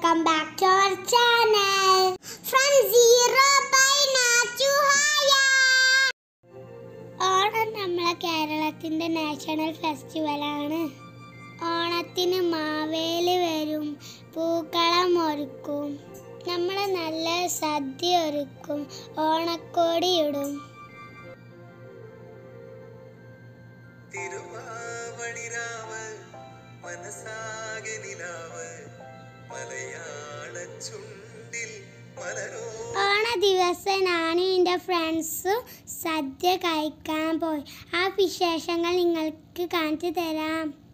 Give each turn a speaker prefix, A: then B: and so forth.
A: welcome back to our channel from zero by നാച്ചുഹായ ഓണം നമ്മളെ കേരളത്തിൻ്റെ നാഷണൽ ഫെസ്റ്റിവലാണ് ഓണത്തിന് മാവേലി വരും പൂക്കളം ഒരുക്കും നമ്മൾ നല്ല സദ്യ ഒരുക്കും ഓണക്കോടി ഇടും
B: തിരുവാവണിരാവ് മനസാകെ നിലാവ് മലയാള ചുണ്ടിൽ മലരോ
A: ഓണ ദിവസം ഞാനും എൻ്റെ ഫ്രണ്ട്സും സദ്യ കഴിക്കാൻ പോയി ആ വിശേഷങ്ങൾ നിങ്ങൾക്ക് കാണിച്ചു തരാം